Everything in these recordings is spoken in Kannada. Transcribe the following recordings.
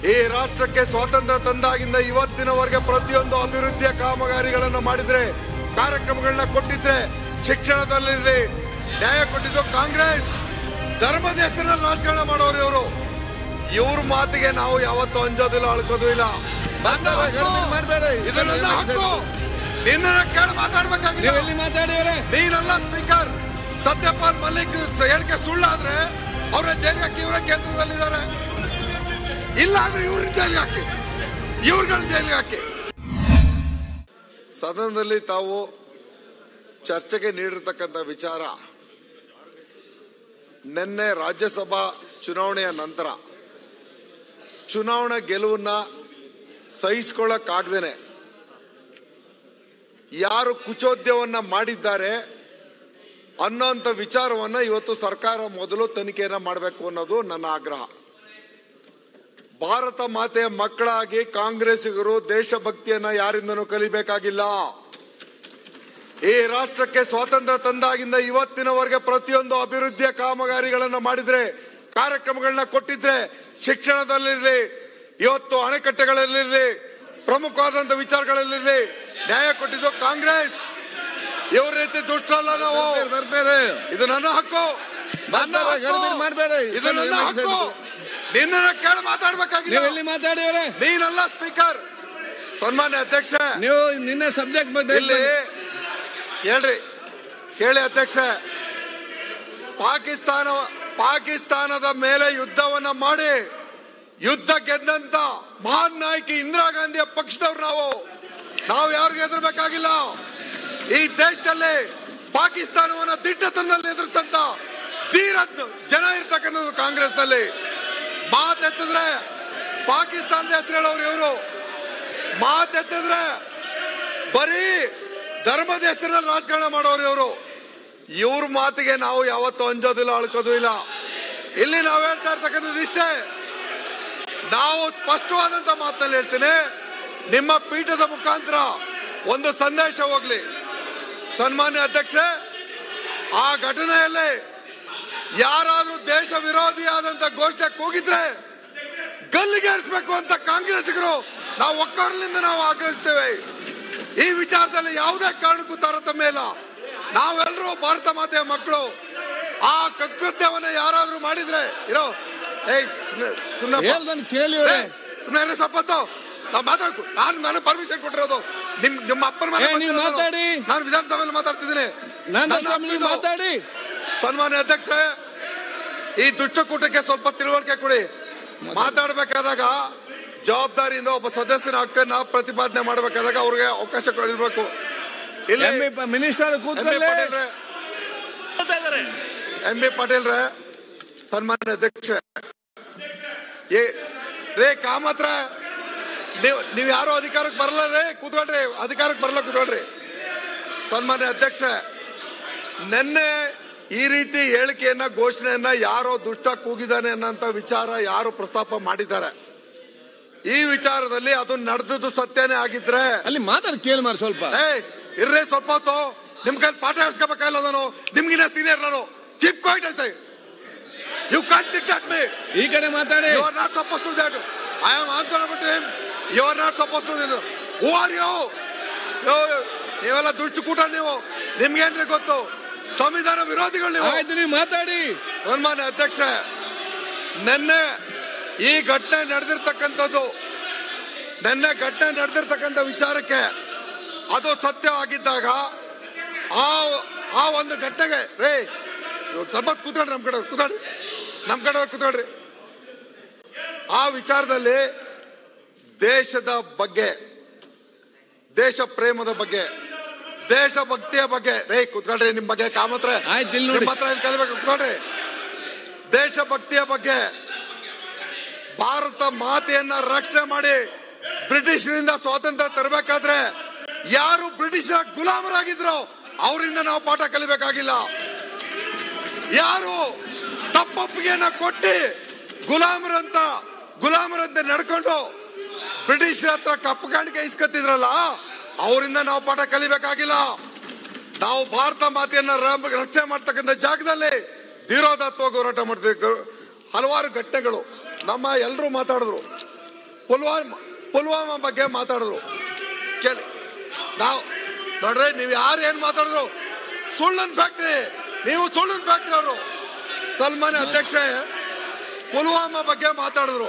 ಈ ರಾಷ್ಟ್ರಕ್ಕೆ ಸ್ವಾತಂತ್ರ್ಯ ತಂದಾಗಿಂದ ಇವತ್ತಿನವರೆಗೆ ಪ್ರತಿಯೊಂದು ಅಭಿವೃದ್ಧಿಯ ಕಾಮಗಾರಿಗಳನ್ನು ಮಾಡಿದ್ರೆ ಕಾರ್ಯಕ್ರಮಗಳನ್ನ ಕೊಟ್ಟಿದ್ರೆ ಶಿಕ್ಷಣದಲ್ಲಿರಲಿ ನ್ಯಾಯ ಕೊಟ್ಟಿದ್ದು ಕಾಂಗ್ರೆಸ್ ಧರ್ಮದ ಹೆಸರಲ್ಲಿ ರಾಜಕಾರಣ ಮಾಡೋರು ಇವರು ಇವ್ರ ಮಾತಿಗೆ ನಾವು ಯಾವತ್ತೂ ಅಂಜೋದಿಲ್ಲ ಅಳ್ಕೋದು ಇಲ್ಲ ನನ್ನ ಹಕ್ಕು. ಮಾಡಬೇಡಿ ಇದು ನನ್ನ ಹಕ್ಕು ನಿನ್ನ ಕೇಳಿ ಮಾತಾಡ್ಬೇಕಾಗಿಲ್ಲ ನೀವು ಎಲ್ಲಿ ಮಾತಾಡಿವ್ರೆ ನೀನಲ್ಲ ಸ್ಪೀಕರ್ ಸತ್ಯಪಾಲ್ ಮಲ್ಲಿಕ್ ಹೇಳಿಕೆ ಸುಳ್ಳಾದ್ರೆ ಅವರ ಜೈಲಿಗೆ ಹಾಕಿ ಇವರ ಕೇಂದ್ರದಲ್ಲಿದ್ದಾರೆ ಇಲ್ಲ ಅಂದ್ರೆ ಇವ್ರನ್ನ ಜೈಲಿಗೆ ಹಾಕಿ ಇವ್ರಗಳನ್ನ ಜೈಲಿಗೆ ಹಾಕಿ ಸದನದಲ್ಲಿ ತಾವು ಚರ್ಚೆಗೆ ನೀಡಿರ್ತಕ್ಕಂಥ ವಿಚಾರ ನಿನ್ನೆ ರಾಜ್ಯಸಭಾ ಚುನಾವಣೆಯ ನಂತರ ಚುನಾವಣಾ ಗೆಲುವನ್ನ ಸಹಿಸ್ಕೊಳ್ಳಕ್ಕಾಗ್ದೇನೆ ಯಾರು ಕುಚೋದ್ಯವನ್ನ ಮಾಡಿದ್ದಾರೆ ಅನ್ನೋಂಥ ವಿಚಾರವನ್ನ ಇವತ್ತು ಸರ್ಕಾರ ಮೊದಲು ತನಿಖೆಯನ್ನ ಮಾಡಬೇಕು ಅನ್ನೋದು ನನ್ನ ಆಗ್ರಹ ಭಾರತ ಮಾತೆಯ ಮಕ್ಕಳಾಗಿ ಕಾಂಗ್ರೆಸ್ಸಿಗರು ದೇಶಭಕ್ತಿಯನ್ನ ಯಾರಿಂದನೂ ಕಲಿಬೇಕಾಗಿಲ್ಲ ಈ ರಾಷ್ಟ್ರಕ್ಕೆ ಸ್ವಾತಂತ್ರ್ಯ ತಂದಾಗಿಂದ ಇವತ್ತಿನವರೆಗೆ ಪ್ರತಿಯೊಂದು ಅಭಿವೃದ್ಧಿಯ ಕಾಮಗಾರಿಗಳನ್ನು ಮಾಡಿದ್ರೆ ಕಾರ್ಯಕ್ರಮಗಳನ್ನ ಕೊಟ್ಟಿದ್ರೆ ಶಿಕ್ಷಣದಲ್ಲಿರಲಿ ಇವತ್ತು ಅಣೆಕಟ್ಟೆಗಳಲ್ಲಿರಲಿ ಪ್ರಮುಖವಾದಂತ ವಿಚಾರಗಳಲ್ಲಿರಲಿ ನ್ಯಾಯ ಕೊಟ್ಟಿದ್ದು ಕಾಂಗ್ರೆಸ್ ಇವ್ರ ರೀತಿ ದುಷ್ಟರಲ್ಲ ನಾವು ಬರ್ಬೇಡಿ ಇದು ನನ್ನ ಹಕ್ಕು ನನ್ನ ಮಾತಾಡ- ಹಕ್ಕು. ಗಡಿಬಿಡಿ ಮಾಡ್ಬೇಡಿ. ಇದು ನನ್ನ ಹಕ್ಕು ನಿನ್ನ ಕೇಳಿ ಮಾತಾಡ್ಬೇಕಾಗಿಲ್ಲ ನೀವು ಎಲ್ಲಿ ಮಾತಾಡಿವ್ರೆ ನೀನಲ್ಲ ಸ್ಪೀಕರ್ ಸನ್ಮಾನ್ಯ ಅಧ್ಯಕ್ಷ ನೀವು ನಿನ್ನೆ ಸಬ್ಜೆಕ್ಟ್ ಬಗ್ಗೆ ಇಲ್ಲಿ ಹೇಳ್ರಿ ಕೇಳಿ ಅಧ್ಯಕ್ಷ ಪಾಕಿಸ್ತಾನ ಪಾಕಿಸ್ತಾನದ ಮೇಲೆ ಯುದ್ಧವನ್ನ ಮಾಡಿ ಯುದ್ಧ ಗೆದ್ದಂತ ಮಹಾನ್ ನಾಯಕಿ ಇಂದಿರಾ ಗಾಂಧಿಯ ಪಕ್ಷದವ್ರು ನಾವು ನಾವು ಯಾರಿಗೂ ಎದುರಬೇಕಾಗಿಲ್ಲ ಈ ದೇಶದಲ್ಲಿ ಪಾಕಿಸ್ತಾನವನ್ನ ದಿಟ್ಟತನದಲ್ಲಿ ಎದುರಿಸ್ತಂತ ಧೀರ ಜನ ಇರ್ತಕ್ಕಂಥದ್ದು ಕಾಂಗ್ರೆಸ್ನಲ್ಲಿ ಮಾತೆತ್ತಿದ್ರೆ ಪಾಕಿಸ್ತಾನದ ಹೆಸರು ಹೇಳೋರು ಇವರು ಮಾತೆತ್ತಿದ್ರೆ ಬರೀ ಧರ್ಮದ ಹೆಸರಿನಲ್ಲಿ ರಾಜಕಾರಣ ಮಾಡೋರು ಇವರು ಇವ್ರ ಮಾತಿಗೆ ನಾವು ಯಾವತ್ತೂ ಅಂಜೋದಿಲ್ಲ ಅಳ್ಕೋದು ಇಲ್ಲ ಇಲ್ಲಿ ನಾವು ಹೇಳ್ತಾ ಇರ್ತಕ್ಕಂಥದ್ದು ಇಷ್ಟೇ ನಾವು ಸ್ಪಷ್ಟವಾದಂತ ಮಾತಲ್ಲಿ ಹೇಳ್ತೀನಿ ನಿಮ್ಮ ಪೀಠದ ಮುಖಾಂತರ ಒಂದು ಸಂದೇಶ ಹೋಗ್ಲಿ ಸನ್ಮಾನ್ಯ ಅಧ್ಯಕ್ಷ ಆ ಘಟನೆಯಲ್ಲಿ ಯಾರಾದ್ರೂ ದೇಶ ವಿರೋಧಿಯಾದಂತ ಘೋಷಣೆ ಕೂಗಿದ್ರೆ ಗಲ್ಲಿಗೇರಿಸಬೇಕು ಅಂತ ಕಾಂಗ್ರೆಸ್ಸಿಗರು ನಾವು ಒಕ್ಕರ್ಲಿಂದ ನಾವು ಆಗ್ರಹಿಸ್ತೇವೆ ಈ ವಿಚಾರದಲ್ಲಿ ಯಾವುದೇ ಕಾರಣಕ್ಕೂ ತಾರತಮ್ಯ ಇಲ್ಲ ನಾವೆಲ್ಲರೂ ಭಾರತ ಮಾತೆಯ ಮಕ್ಕಳು ಆ ಕೃತ್ಯವನ್ನ ಯಾರಾದ್ರೂ ಮಾಡಿದ್ರೆ ಇರೋ ಏಯ್ ಸುಮ್ಮನೆ ಹೇಳ್ದನ್ ಕೇಳಿವ್ರೆ ಸುಮ್ಮನೆ ಸಪ್ಪತ್ತು ನಾವು ಮಾತಾಡ್ಕು ನಾನು ನಾನು ಪರ್ಮಿಷನ್ ಕೊಟ್ಟಿರೋದು ನಿಮ್ ನಿಮ್ಮ ಅಪ್ಪನ ಮನೆ ಏ, ನೀವು ಬಂದಿರೋದು. ಮಾತಾಡಿ. ನಾನು ವಿಧಾನಸಭೆಯಲ್ಲಿ ಮಾತಾಡ್ತಿದ್ದೀನಿ ನಾನು ನನ್ನ ಅಸೆಂಬ್ಲಿ ಹಕ್ಕಿದು. ಮಾತಾಡಿ ಸನ್ಮಾನ್ಯ ಅಧ್ಯಕ್ಷ ಈ ದುಷ್ಟಕೂಟಕ್ಕೆ ಸ್ವಲ್ಪ ತಿಳುವಳಿಕೆ ಕೊಡಿ ಮಾತಾಡಬೇಕಾದಾಗ ಜವಾಬ್ದಾರಿಯಿಂದ ಒಬ್ಬ ಸದಸ್ಯನ ಹಕ್ಕನ್ನ ಪ್ರತಿಪಾದನೆ ಮಾಡಬೇಕಾದಾಗ ಅವ್ರಿಗೆ ಅವಕಾಶ ಕೊಡಿರ್ಬೇಕು ಇಲ್ಲಿ M B minister M B ಕೂತ್ಕೊಳ್ಳಿ ಪಾಟೀಲ್ರೆ ಎಂ ಬಿ ಪಾಟೀಲ್ರೆ ಸನ್ಮಾನ್ಯ ಅಧ್ಯಕ್ಷ ಏ ರೇ ಕಾಮತ್ರ ನೀವು ನೀವು ಯಾರು ಅಧಿಕಾರಕ್ಕೆ ಬರಲ್ಲ ರೇ ಕೂತ್ಕೊಳ್ರಿ ಅಧಿಕಾರಕ್ಕೆ ಬರಲ್ಲ ಕೂತ್ಕೊಳ್ರಿ ಸನ್ಮಾನ್ಯ ಅಧ್ಯಕ್ಷ ನಿನ್ನೆ ಈ ರೀತಿ ಹೇಳಿಕೆಯನ್ನ ಘೋಷಣೆಯನ್ನ ಯಾರೋ ದುಷ್ಟ ಕೂಗಿದಾನೆ ಅನ್ನೋಂತ ವಿಚಾರ ಯಾರು ಪ್ರಸ್ತಾಪ ಮಾಡಿದ್ದಾರೆ ಈ ವಿಚಾರದಲ್ಲಿ ಅದು ನಡೆದದ್ದು ಸತ್ಯನೇ ಆಗಿದ್ರೆ ಅಲ್ಲಿ ಮಾತಾಡಿ ಕೇಳಿ ಮಾಡಿ ಸ್ವಲ್ಪ ಏ ಇರ್ರಿ ಸ್ವಲ್ಪ ಹೊತ್ತು ನಿಮ್ ಕೈಲಿ ಪಾಠ ಹೇಳ್ಸ್ಕೋಬೇಕಲ್ಲ ನಾನು ನಿಮ್ಗಿನ ಸೀನಿಯರ್ ನಾನು ಕೀಪ್ ಕ್ವೈಟ್ ಅಂತ ಯು ಕಾಂಟ್ ಡಿಕ್ಟೇಟ್ ಮೀ ಈ ಕಡೆ ಮಾತಾಡಿ you are not suppose to that I am answer about him you are not suppose to who are you ನೀವೆಲ್ಲ ದುಷ್ಟ ಕೂಟ ನೀವು ನಿಮ್ಗೇನ್ರಿ ಗೊತ್ತು ಸಂವಿಧಾನ ವಿರೋಧಿಗಳು ನೀವು ಆಯ್ತು ನೀವು ಮಾತಾಡಿ ಸನ್ಮಾನ್ಯ ಅಧ್ಯಕ್ಷ ನಿನ್ನೆ ಈ ಘಟನೆ ನಡೆದಿರ್ತಕ್ಕಂಥದ್ದು ನಿನ್ನೆ ಘಟನೆ ನಡೆದಿರ್ತಕ್ಕಂಥ ವಿಚಾರಕ್ಕೆ ಅದು ಸತ್ಯವಾಗಿದ್ದಾಗ ಆ ಆ ಒಂದು ಘಟನೆಗೆ ರೇ ಇವ್ರು ಸ್ವಲ್ಪ ಹೊತ್ತು ಕೂತ್ಕೊಳ್ರಿ ನಮ್ ಕಡೆ ಕೂತ್ಕೊಳ್ರಿ ನಮ್ ಕಡೆ ಕೂತ್ಕೊಳ್ರಿ ಆ ವಿಚಾರದಲ್ಲಿ ದೇಶದ ಬಗ್ಗೆ ದೇಶ ಪ್ರೇಮದ ಬಗ್ಗೆ ದೇಶಭಕ್ತಿಯ ಬಗ್ಗೆ ರೇ ಕೂತ್ಕೊಳ್ರಿ ನಿಮ್ ಬಗ್ಗೆ ಕಾಮತ್ರ ಆಯ್ತು, ಇಲ್ಲಿ ನೋಡಿ. ನಿಮ್ಮ ಹತ್ರ ಇಲ್ಲಿ ಕಲಿಬೇಕು ಕೂತ್ಕೊಳ್ರಿ ದೇಶಭಕ್ತಿಯ ಬಗ್ಗೆ ಭಾರತ ಮಾತೆಯನ್ನ ರಕ್ಷಣೆ ಮಾಡಿ ಬ್ರಿಟಿಷರಿಂದ ಸ್ವಾತಂತ್ರ್ಯ ತರಬೇಕಾದ್ರೆ ಯಾರು ಬ್ರಿಟಿಷರ ಗುಲಾಮರಾಗಿದ್ರು ಅವರಿಂದ ನಾವು ಪಾಠ ಕಲಿಬೇಕಾಗಿಲ್ಲ ಯಾರು ತಪ್ಪೊಪ್ಪಿಗೆಯನ್ನ ಕೊಟ್ಟಿ ಗುಲಾಮರಂತ ಗುಲಾಮರಂತೆ ನಡ್ಕೊಂಡು ಬ್ರಿಟಿಷರ ಹತ್ರ ಕಪ್ಪು ಕಾಣಿಕೆ ಇಸ್ಕೊತಿದ್ರಲ್ಲ ಅವರಿಂದ ನಾವು ಪಾಠ ಕಲಿಬೇಕಾಗಿಲ್ಲ ನಾವು ಭಾರತ ಮಾತೆಯನ್ನ ರ- ರಕ್ಷಣೆ ಮಾಡ್ತಕ್ಕಂಥ ಜಾಗದಲ್ಲಿ ಧೀರೋದತ್ವ ಹೋರಾಟ ಮಾಡ್ತೀವಿ ಗರು- ಹಲವಾರು ಘಟನೆಗಳು ನಮ್ಮ ಎಲ್ಲರೂ ಮಾತಾಡಿದ್ರು ಪುಲ್ವಾಮಾ ಪುಲ್ವಾಮಾ ಬಗ್ಗೆ ಮಾತಾಡಿದ್ರು ಕೇಳಿ ನಾವು ನೋಡ್ರಿ ನೀವು ಯಾರು ಏನ್ ಮಾತಾಡಿದ್ರು ಸುಳ್ಳನ್ ಫ್ಯಾಕ್ಟ್ರಿ ನೀವು ಸುಳ್ಳನ್ ಫ್ಯಾಕ್ಟ್ರಿ ಅವರು ಸಲ್ಮಾನ್ ಅಧ್ಯಕ್ಷ ಪುಲ್ವಾಮಾ ಬಗ್ಗೆ ಮಾತಾಡಿದ್ರು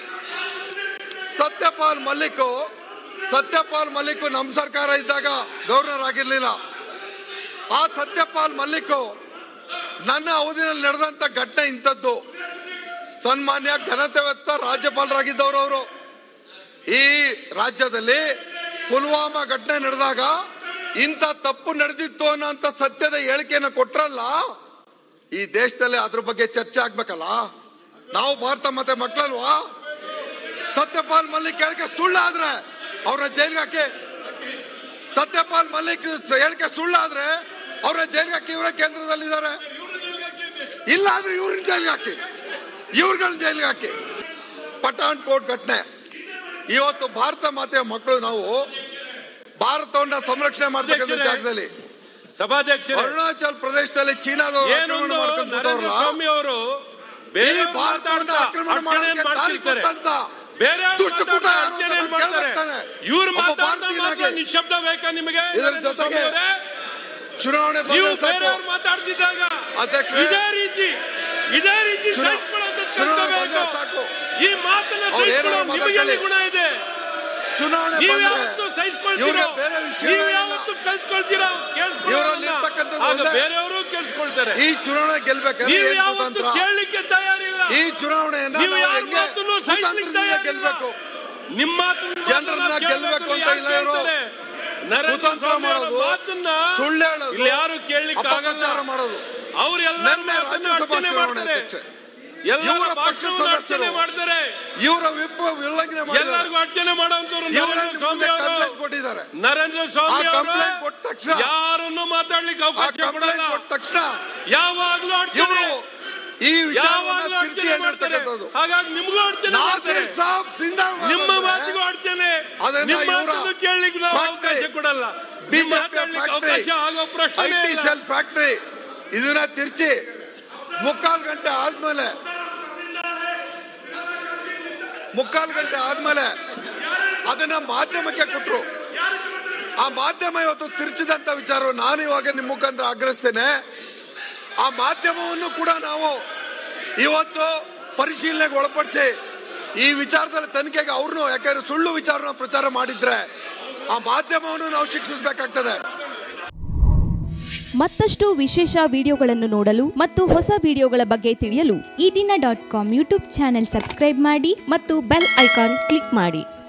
ಸತ್ಯಪಾಲ್ ಮಲ್ಲಿಕ್ ಸತ್ಯಪಾಲ್ ಮಲ್ಲಿಕ್ ನಮ್ಮ ಸರ್ಕಾರ ಇದ್ದಾಗ ಗವರ್ನರ್ ಆಗಿರ್ಲಿಲ್ಲ ಆ ಸತ್ಯಪಾಲ್ ಮಲ್ಲಿಕ್ ನನ್ನ ಅವಧಿಯಲ್ಲಿ ನಡೆದಂತ ಘಟನೆ ಇಂಥದ್ದು ಸನ್ಮಾನ್ಯ ಘನತೆವೆತ್ತ ರಾಜ್ಯಪಾಲರಾಗಿದ್ದವರು ಅವರು ಈ ರಾಜ್ಯದಲ್ಲಿ ಪುಲ್ವಾಮಾ ಘಟನೆ ನಡೆದಾಗ ಇಂಥ ತಪ್ಪು ನಡೆದಿತ್ತು ಅನ್ನೋಂಥ ಸತ್ಯದ ಹೇಳಿಕೆಯನ್ನು ಕೊಟ್ರಲ್ಲ ಈ ದೇಶದಲ್ಲಿ ಅದ್ರ ಬಗ್ಗೆ ಚರ್ಚೆ ಆಗ್ಬೇಕಲ್ಲ ನಾವು ಭಾರತ ಮತ್ತೆ ಮಕ್ಕಳಲ್ವಾ ಸತ್ಯಪಾಲ್ ಮಲ್ಲಿಕ್ ಹೇಳಿಕೆ ಸುಳ್ಳಾದ್ರೆ ಅವ್ರನ್ನ ಜೈಲ್ಗೆ ಹಾಕಿ ಸತ್ಯಪಾಲ್ ಮಲ್ಲಿಕ್ ಹೇಳಿಕೆ ಸುಳ್ಳಾದ್ರೆ ಅವ್ರನ್ನ ಜೈಲ್ಗೆ ಹಾಕಿ ಇವರೇ ಕೇಂದ್ರದಲ್ಲಿದ್ದಾರೆ ಇಲ್ಲ ಆದ್ರೆ ಇವ್ರನ್ನ ಜೈಲ್ಗೆ ಹಾಕಿ ಇವ್ರುಗಳನ್ನ ಜೈಲ್ಗೆ ಹಾಕಿ ಪಠಾಣ್ ಕೋಟ್ ಘಟನೆ ಇವತ್ತು ಭಾರತ ಮಾತೆಯ ಮಕ್ಕಳು ನಾವು ಭಾರತವನ್ನ ಸಂರಕ್ಷಣೆ ಮಾಡ್ತಕ್ಕಂಥ ಅಧ್ಯಕ್ಷರೇ, ಜಾಗದಲ್ಲಿ ಸಭಾಧ್ಯಕ್ಷರೇ ಅರುಣಾಚಲ್ ಪ್ರದೇಶದಲ್ಲಿ ಚೀನಾದವರು ಆಕ್ರಮಣ ಏನೊಂದು ಮಾಡ್ಕೊಂಡು ನರೇಂದ್ರ ಕೂತವ್ರಲ್ಲ, ಸ್ವಾಮಿ ಅವರು ಈ ಬೇರೆ ಭಾರತವನ್ನ ಆಕ್ರಮಣ ಮಾಡೋದಕ್ಕೆ ದಾರಿ ಕೊಟ್ಟಂತ ಬೇರೆ ದುಷ್ಟಕೂಟ ಯಾರು ಅಂತ ನಾನು ಕೇಳ್ಬೇಕಾನೆ. ಇವ್ರು ಒಬ್ಬ ಮಾತಾಡ್ತಾ ಭಾರತೀಯನಾಗಿ ಮಾತ್ರ ನಿಶಬ್ದ ಬೇಕಾ ನಿಮಗೆ ಇದರ ನರೇಂದ್ರ ಜೊತೆಗೆ ಸ್ವಾಮಿ ಅವರೇ? ಚುನಾವಣೆ ನೀವು ಬಂದ್ರೆ ಸಾಕು. ಬೇರೆಯವ್ರು ಮಾತಾಡ್ತಿದ್ದಾಗ ಅಧ್ಯಕ್ಷರೇ, ಇದೇ ರೀತಿ ಇದೇ ರೀತಿ ಚುನಾ- ಸಹಿಸ್ಕೊಳ್ಳೋದಕ್ಕೆ ಚುನಾವಣೆ ಕಲ್ತ್ಕೋಬೇಕು. ಬಂದ್ರೆ ಸಾಕು. ಈ ಮಾತನ್ನ ಅವ್ರು ಏನಾದ್ರು ಸಹಿಸ್ಕೊಳ್ಳೋ ನಿಮಗೆ ಎಲ್ಲಿ ಮಾತಾಡ್ಕೊಳ್ಳಿ. ಗುಣ ಇದೆ ಚುನಾವಣೆ ನೀವು ಬಂದ್ರೆ ಯಾವತ್ತು ಸಹಿಸ್ಕೊಳ್ತೀರೋ ಇವ್ರಿಗೆ ಬೇರೆ ವಿಷಯ ನೀವು ಯಾವತ್ತು ಕಲ್ತ್ಕೊಳ್ತೀರಾ ಇವರಲ್ಲಿ ಇರ್ತಕ್ಕಂಥದ್ದು ಆಗ ಒಂದೇ. ಬೇರೆಯವರು ಕೇಳಿಸ್ಕೊಳ್ತಾರೆ ಈ ಚುನಾವಣೆ ಗೆಲ್ಬೇಕಾದ್ರೆ ನೀವು ಏನ್ ಯಾವತ್ತು ಕುತಂತ್ರ? ಕೇಳಲಿಕ್ಕೆ ತಯಾರಿಲ್ಲ ಈ ಚುನಾವಣೆಯನ್ನ ನೀವು ನಾವು ಯಾರ ಹೆಂಗೆ ಮಾತನ್ನು ಸಹಿಸ್ಲಿಕ್ಕೆ ಕುತಂತ್ರದಿಂದ ತಯಾರಿಲ್ಲ ಗೆಲ್ಬೇಕು ನಿಮ್ಮ ಮಾತನ್ನ ಜನರನ್ನ ಮಾತನ್ನ ಗೆಲ್ಬೇಕು ಅಂತ ಯಾರು ಇಲ್ಲ ಇವ್ರು. ಕೇಳ್ತಾರೆ? ನರೇಂದ್ರ ಕುತಂತ್ರ ಸ್ವಾಮಿ ಅವರ ಮಾಡೋದು, ಮಾತನ್ನ ಸುಳ್ಳು ಹೇಳೋದು, ಇಲ್ಲಿ ಯಾರು ಕೇಳಲಿಕ್ಕೆ ಆಗಲ್ಲ ಅಪಪ್ರಚಾರ ಮಾಡೋದು ಅವರೆಲ್ಲ ನಿನ್ನೆ ರಾಜ್ಯಸಭಾ ಚುನಾವಣೆ ಅಧ್ಯಕ್ಷೆ ಎಲ್ಲ ಇವರ ಪಕ್ಷದ ಪಕ್ಷವನ್ನು ಅರ್ಚನೆ ಸದಸ್ಯರು ಮಾಡ್ತಾರೆ ಇವರ ವಿಪ್ ಉಲ್ಲಂಘನೆ ಮಾಡಿದ್ದಾರೆ ಎಲ್ಲರಿಗೂ ಅರ್ಚನೆ ಮಾಡುವಂತವ್ರು ಇವರ ನರೇಂದ್ರ ಸ್ವಾಮಿ ಕಂಪ್ಲೇಂಟ್ ಅವರು ಕೊಟ್ಟಿದ್ದಾರೆ ನರೇಂದ್ರ ಸ್ವಾಮಿ ಆ ಅವರು ಕಂಪ್ಲೇಂಟ್ ಕೊಟ್ಟ ತಕ್ಷಣ ಯಾರನ್ನು ಮಾತಾಡ್ಲಿಕ್ಕೆ ಆ ಅವಕಾಶ ಕಂಪ್ಲೇಂಟ್ ಕೊಡಲ್ಲ ಕೊಟ್ಟ ತಕ್ಷಣ ಯಾವಾಗ್ಲೂ ಇವರು ಅಡ್ಚಣೆ ಈ ಯಾವಾಗ್ಲೂ ವಿಚಾರವನ್ನ ತಿರುಚಿ ಅಡ್ಚಣೆ ಮಾಡ್ತಾರೆ ಹೇಳಿರ್ತಕ್ಕಂಥದ್ದು ಹಾಗಾಗಿ ನಿಮ್ಗೂ ಅಡ್ಚಣೆ ಮಾಡ್ತಾರೆ ನಾಸಿರ್ ಸಾಬ್ ಸಿಂಧಾಬಾದ್ ನಿಮ್ಮ ಅಂದ್ರೆ ಮಾತಿಗೂ ಅಡ್ಚಣೆ ಅದನ್ನ ನಿಮ್ಮ ಇವ್ರ ಮಾತನ್ನು ಕೇಳಲಿಕ್ಕೆ ನಾವು factory, ಅವಕಾಶ ಕೊಡಲ್ಲ BJP ನಿಮ್ಮ ಮಾತಾಡ್ಲಿಕ್ಕೆ factory, ಅವಕಾಶ ಆಗೋ ಪ್ರಶ್ನೆ ಐಟಿ ಸೆಲ್ ಫ್ಯಾಕ್ಟರಿ ಇದನ್ನ ತಿರ್ಚಿ ಮುಕ್ಕಾಲು ಗಂಟೆ ಆದ್ಮೇಲೆ ಮುಕ್ಕಾಲು ಗಂಟೆ ಆದ್ಮೇಲೆ ಅದನ್ನ ಮಾಧ್ಯಮಕ್ಕೆ ಕೊಟ್ರು ಆ ಮಾಧ್ಯಮ ಇವತ್ತು ತಿರ್ಚಿದಂತ ವಿಚಾರ ನಾನು ಇವಾಗ ನಿಮ್ಮ ಮುಖಾಂತರ ಆಗ್ರಹಿಸ್ತೇನೆ ಆ ಮಾಧ್ಯಮವನ್ನು ಕೂಡ ನಾವು ಇವತ್ತು ಪರಿಶೀಲನೆಗೆ ಒಳಪಡಿಸಿ ಈ ವಿಚಾರದಲ್ಲಿ ತನಿಖೆಗೆ ಅವ್ರನ್ನು ಯಾಕಂದ್ರೆ ಸುಳ್ಳು ವಿಚಾರನ ಪ್ರಚಾರ ಮಾಡಿದ್ರೆ ಆ ಮಾಧ್ಯಮವನ್ನು ನಾವು ಶಿಕ್ಷಿಸಬೇಕಾಗ್ತದೆ ಮತ್ತಷ್ಟು ವಿಶೇಷ ವಿಡಿಯೋಗಳನ್ನು ನೋಡಲು ಮತ್ತು ಹೊಸ ವಿಡಿಯೋಗಳ ಬಗ್ಗೆ ತಿಳಿಯಲು ಈ ದಿನ dot com YouTube channel subscribe ಮಾಡಿ ಮತ್ತು ಬೆಲ್ ಐಕಾನ್ ಕ್ಲಿಕ್ ಮಾಡಿ